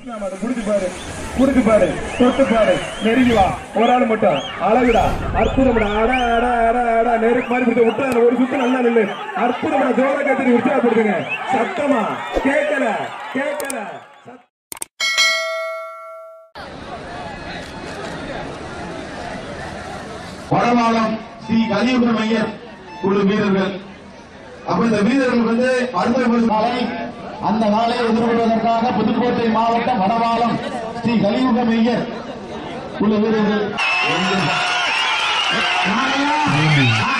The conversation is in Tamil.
நாம அதை புடிச்சு பாரு புடிச்சு பாரு தொட்டு பாரு நெருங்கி வா ஒரு ஆள் மட்டும் அழகுடா அற்புதம்டா அட அட அட அட நெருக்கு மாதிரி பிடிச்ச விட்டா ஒரு சுத்து நல்லா நில்லு அற்புதம்டா ஜோர கத்திரி உற்சாகப்படுத்துங்க சத்தமா கேட்கல கேட்கல சத்தமா. வடமாலம் ஸ்ரீ கலியுக மையர் குழு வீரர்கள் அப்ப இந்த வீரர்கள் வந்து அடுத்த நாளை அந்த நாளை எதிர்கொள்வதற்காக புதுக்கோட்டை மாவட்டம் வடமாலம் ஸ்ரீ கலியுக மையர் குழு வீரர்கள் நாளையா?